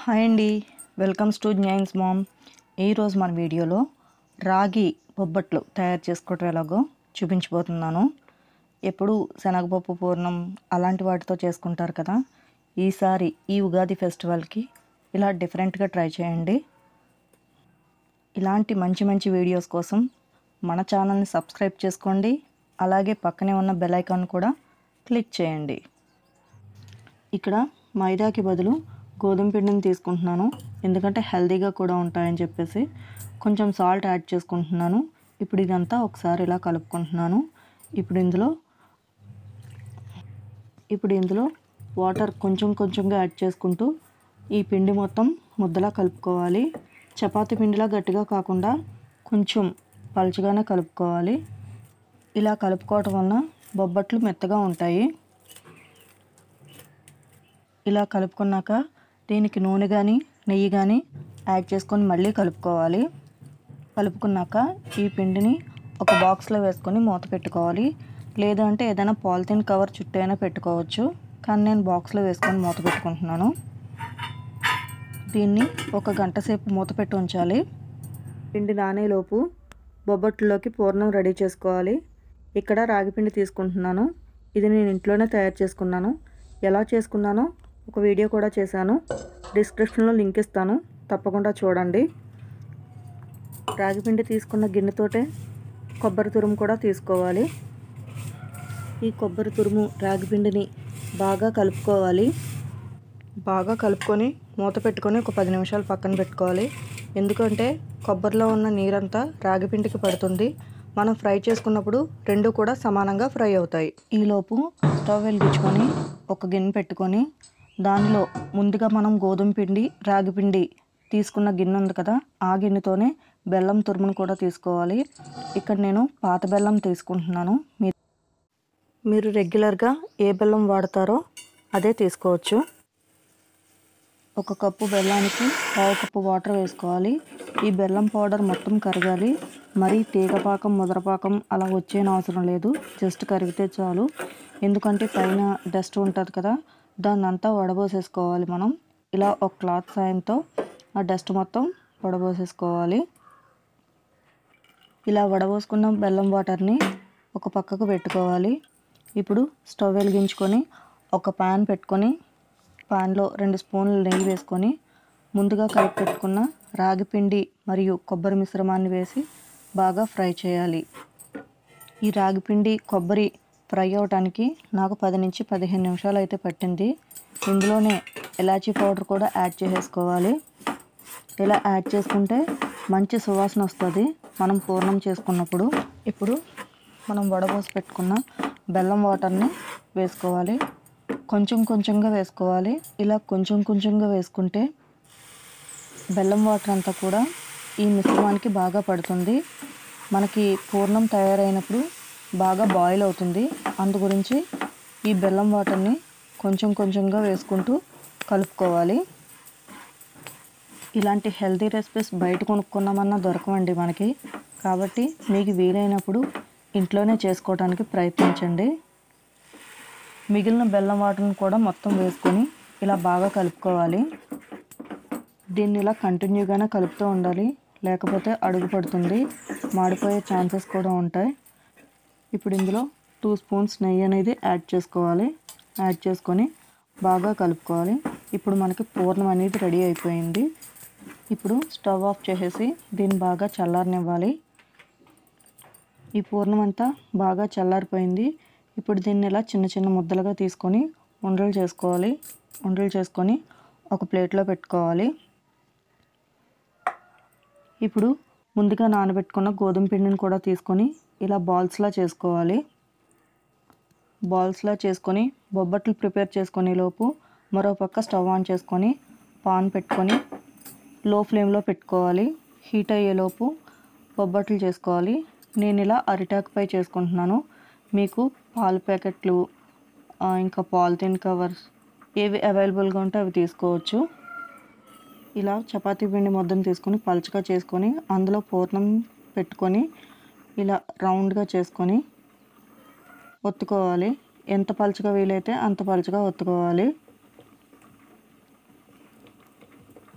hi అండి welcomes to జ్ఞాన్స్ ma'am ఈరోజు మన వీడియోలో రాగి బొబ్బట్లు తయారు చేసుకోవటం ఎలాగో చూపించబోతున్నాను ఎప్పుడు శనగపప్పు పూర్ణం అలాంటి వాటితో చేసుకుంటారు కదా ఈసారి ఈ ఉగాది ఫెస్టివల్కి ఇలా డిఫరెంట్గా ట్రై చేయండి ఇలాంటి మంచి మంచి వీడియోస్ కోసం మన ఛానల్ని సబ్స్క్రైబ్ చేసుకోండి అలాగే పక్కనే ఉన్న బెల్ ఐకాన్ కూడా క్లిక్ చేయండి ఇక్కడ మైదాకి బదులు గోధుమ పిండిని తీసుకుంటున్నాను ఎందుకంటే హెల్తీగా కూడా ఉంటాయని చెప్పేసి కొంచెం సాల్ట్ యాడ్ చేసుకుంటున్నాను ఇప్పుడు ఇదంతా ఒకసారి ఇలా కలుపుకుంటున్నాను ఇప్పుడు ఇందులో ఇప్పుడు ఇందులో వాటర్ కొంచెం కొంచెంగా యాడ్ చేసుకుంటూ ఈ పిండి మొత్తం ముద్దలా కలుపుకోవాలి చపాతీ పిండిలా గట్టిగా కాకుండా కొంచెం పలుచగానే కలుపుకోవాలి ఇలా కలుపుకోవటం వలన బొబ్బట్లు మెత్తగా ఉంటాయి ఇలా కలుపుకున్నాక దీనికి నూనె కానీ నెయ్యి కానీ యాడ్ చేసుకొని మళ్ళీ కలుపుకోవాలి కలుపుకున్నాక ఈ పిండిని ఒక బాక్స్లో వేసుకొని మూత పెట్టుకోవాలి లేదంటే ఏదైనా పాలిథిన్ కవర్ చుట్టూ అయినా పెట్టుకోవచ్చు కానీ నేను బాక్స్లో వేసుకొని మూత పెట్టుకుంటున్నాను దీన్ని ఒక గంట సేపు మూత పెట్టి ఉంచాలి పిండి నానేలోపు బొబ్బట్లోకి పూర్ణం రెడీ చేసుకోవాలి ఇక్కడ రాగిపిండి తీసుకుంటున్నాను ఇది నేను ఇంట్లోనే తయారు చేసుకున్నాను ఎలా చేసుకున్నానో ఒక వీడియో కూడా చేశాను డిస్క్రిప్షన్లో లింక్ ఇస్తాను తప్పకుండా చూడండి రాగిపిండి తీసుకున్న గిన్నెతోటే కొబ్బరి తురుము కూడా తీసుకోవాలి ఈ కొబ్బరి తురుము రాగిపిండిని బాగా కలుపుకోవాలి బాగా కలుపుకొని మూత పెట్టుకొని ఒక పది నిమిషాలు పక్కన పెట్టుకోవాలి ఎందుకంటే కొబ్బరిలో ఉన్న నీరంతా రాగిపిండికి పడుతుంది మనం ఫ్రై చేసుకున్నప్పుడు రెండు కూడా సమానంగా ఫ్రై అవుతాయి ఈలోపు స్టవ్ వెలిగించుకొని ఒక గిన్నె పెట్టుకొని దానిలో ముందుగా మనం గోధుమ పిండి రాగి పిండి తీసుకున్న గిన్నె ఉంది కదా ఆ గిన్నెతోనే బెల్లం తురుమును కూడా తీసుకోవాలి ఇక్కడ నేను పాత బెల్లం తీసుకుంటున్నాను మీ మీరు రెగ్యులర్గా ఏ బెల్లం వాడతారో అదే తీసుకోవచ్చు ఒక కప్పు బెల్లానికి పావు కప్పు వాటర్ వేసుకోవాలి ఈ బెల్లం పౌడర్ మొత్తం కరగాలి మరీ తీగపాకం ముదరపాకం అలా వచ్చేన అవసరం లేదు జస్ట్ కరిగితే చాలు ఎందుకంటే పైన డస్ట్ ఉంటుంది కదా దాన్ని అంతా వడబోసేసుకోవాలి మనం ఇలా ఒక క్లాత్ సాయంతో ఆ డస్ట్ మొత్తం వడబోసేసుకోవాలి ఇలా వడబోసుకున్న బెల్లం వాటర్ని ఒక పక్కకు పెట్టుకోవాలి ఇప్పుడు స్టవ్ వెలిగించుకొని ఒక పాన్ పెట్టుకొని పాన్లో రెండు స్పూన్లు నెయ్యి వేసుకొని ముందుగా కలిపి పెట్టుకున్న రాగి పిండి మరియు కొబ్బరి మిశ్రమాన్ని వేసి బాగా ఫ్రై చేయాలి ఈ రాగి పిండి కొబ్బరి ఫ్రై అవటానికి నాకు పది నుంచి పదిహేను నిమిషాలు అయితే పట్టింది ఇందులోనే ఎలాచీ పౌడర్ కూడా యాడ్ చేసేసుకోవాలి ఇలా యాడ్ చేసుకుంటే మంచి సువాసన వస్తుంది మనం పూర్ణం చేసుకున్నప్పుడు ఇప్పుడు మనం వడబోసి పెట్టుకున్న బెల్లం వాటర్ని వేసుకోవాలి కొంచెం కొంచెంగా వేసుకోవాలి ఇలా కొంచెం కొంచెంగా వేసుకుంటే బెల్లం వాటర్ అంతా కూడా ఈ మిశ్రమానికి బాగా పడుతుంది మనకి పూర్ణం తయారైనప్పుడు బాగా బాయిల్ అవుతుంది అందు గురించి ఈ బెల్లం వాటర్ని కొంచెం కొంచెంగా వేసుకుంటూ కలుపుకోవాలి ఇలాంటి హెల్తీ రెసిపీస్ బయట కొనుక్కున్నామన్నా దొరకవండి మనకి కాబట్టి మీకు వీలైనప్పుడు ఇంట్లోనే చేసుకోవడానికి ప్రయత్నించండి మిగిలిన బెల్లం వాటర్ని కూడా మొత్తం వేసుకొని ఇలా బాగా కలుపుకోవాలి దీన్ని ఇలా కంటిన్యూగానే కలుపుతూ ఉండాలి లేకపోతే అడుగు పడుతుంది మాడిపోయే ఛాన్సెస్ కూడా ఉంటాయి ఇప్పుడు ఇందులో టూ స్పూన్స్ నెయ్యి అనేది యాడ్ చేసుకోవాలి యాడ్ చేసుకొని బాగా కలుపుకోవాలి ఇప్పుడు మనకి పూర్ణం అనేది రెడీ అయిపోయింది ఇప్పుడు స్టవ్ ఆఫ్ చేసేసి దీన్ని బాగా చల్లారనివ్వాలి ఈ పూర్ణం అంతా బాగా చల్లారిపోయింది ఇప్పుడు దీన్ని ఇలా చిన్న చిన్న ముద్దలుగా తీసుకొని ఉండలు చేసుకోవాలి ఉండలు చేసుకొని ఒక ప్లేట్లో పెట్టుకోవాలి ఇప్పుడు ముందుగా నానబెట్టుకున్న గోధుమ పిండిని కూడా తీసుకొని ఇలా బాల్స్లా చేసుకోవాలి బాల్స్లా చేసుకొని బొబ్బట్లు ప్రిపేర్ చేసుకునే లోపు మరో పక్క స్టవ్ ఆన్ చేసుకొని పాన్ పెట్టుకొని లో ఫ్లేమ్లో పెట్టుకోవాలి హీట్ అయ్యేలోపు బొబ్బట్లు చేసుకోవాలి నేను ఇలా అరిటాకుపై చేసుకుంటున్నాను మీకు పాల ప్యాకెట్లు ఇంకా పాలిథిన్ కవర్స్ ఏవి అవైలబుల్గా ఉంటే అవి తీసుకోవచ్చు ఇలా చపాతీ పిండి ముద్దను తీసుకొని పలుచగా చేసుకొని అందులో పూర్ణం పెట్టుకొని ఇలా రౌండ్గా చేసుకొని ఒత్తుకోవాలి ఎంత పలుచగా వీలైతే అంత పలుచగా ఒత్తుకోవాలి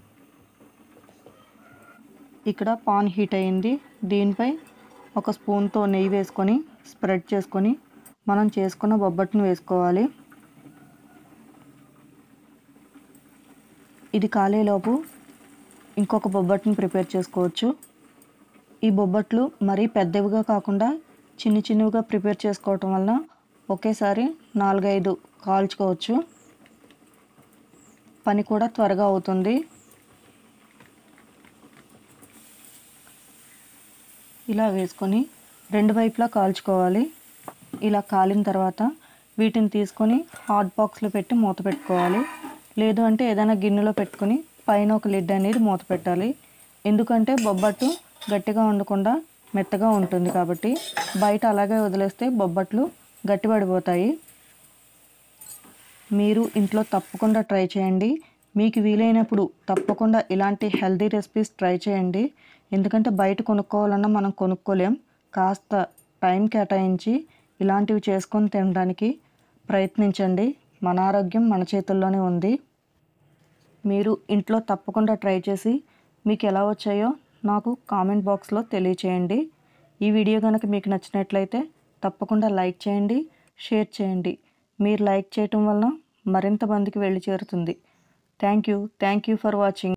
ఇక్కడ పాన్ హీట్ అయింది దీనిపై ఒక స్పూన్తో నెయ్యి వేసుకొని స్ప్రెడ్ చేసుకొని మనం చేసుకున్న బొబ్బట్టును వేసుకోవాలి ఇది కాలేలోపు ఇంకొక బొబ్బట్టును ప్రిపేర్ చేసుకోవచ్చు ఈ బొబ్బట్లు మరీ పెద్దవిగా కాకుండా చిన్ని చిన్నవిగా ప్రిపేర్ చేసుకోవటం వలన ఒకేసారి నాలుగైదు కాల్చుకోవచ్చు పని కూడా త్వరగా అవుతుంది ఇలా వేసుకొని రెండు వైపులా కాల్చుకోవాలి ఇలా కాలిన తర్వాత వీటిని తీసుకొని హాట్ బాక్స్లో పెట్టి మూత పెట్టుకోవాలి లేదు అంటే ఏదైనా గిన్నెలో పెట్టుకొని పైన ఒక లిడ్ అనేది మూత పెట్టాలి ఎందుకంటే బొబ్బట్టు గట్టిగా ఉండకుండా మెత్తగా ఉంటుంది కాబట్టి బయట అలాగే వదిలేస్తే బొబ్బట్లు గట్టిపడిపోతాయి మీరు ఇంట్లో తప్పకుండా ట్రై చేయండి మీకు వీలైనప్పుడు తప్పకుండా ఇలాంటి హెల్తీ రెసిపీస్ ట్రై చేయండి ఎందుకంటే బయట కొనుక్కోవాలన్నా మనం కొనుక్కోలేం కాస్త టైం కేటాయించి ఇలాంటివి చేసుకొని తినడానికి ప్రయత్నించండి మన ఆరోగ్యం మన చేతుల్లోనే ఉంది మీరు ఇంట్లో తప్పకుండా ట్రై చేసి మీకు ఎలా వచ్చాయో నాకు కామెంట్ బాక్స్లో తెలియచేయండి ఈ వీడియో కనుక మీకు నచ్చినట్లయితే తప్పకుండా లైక్ చేయండి షేర్ చేయండి మీరు లైక్ చేయటం వలన మరింత మందికి వెళ్ళి చేరుతుంది thank you thank you for watching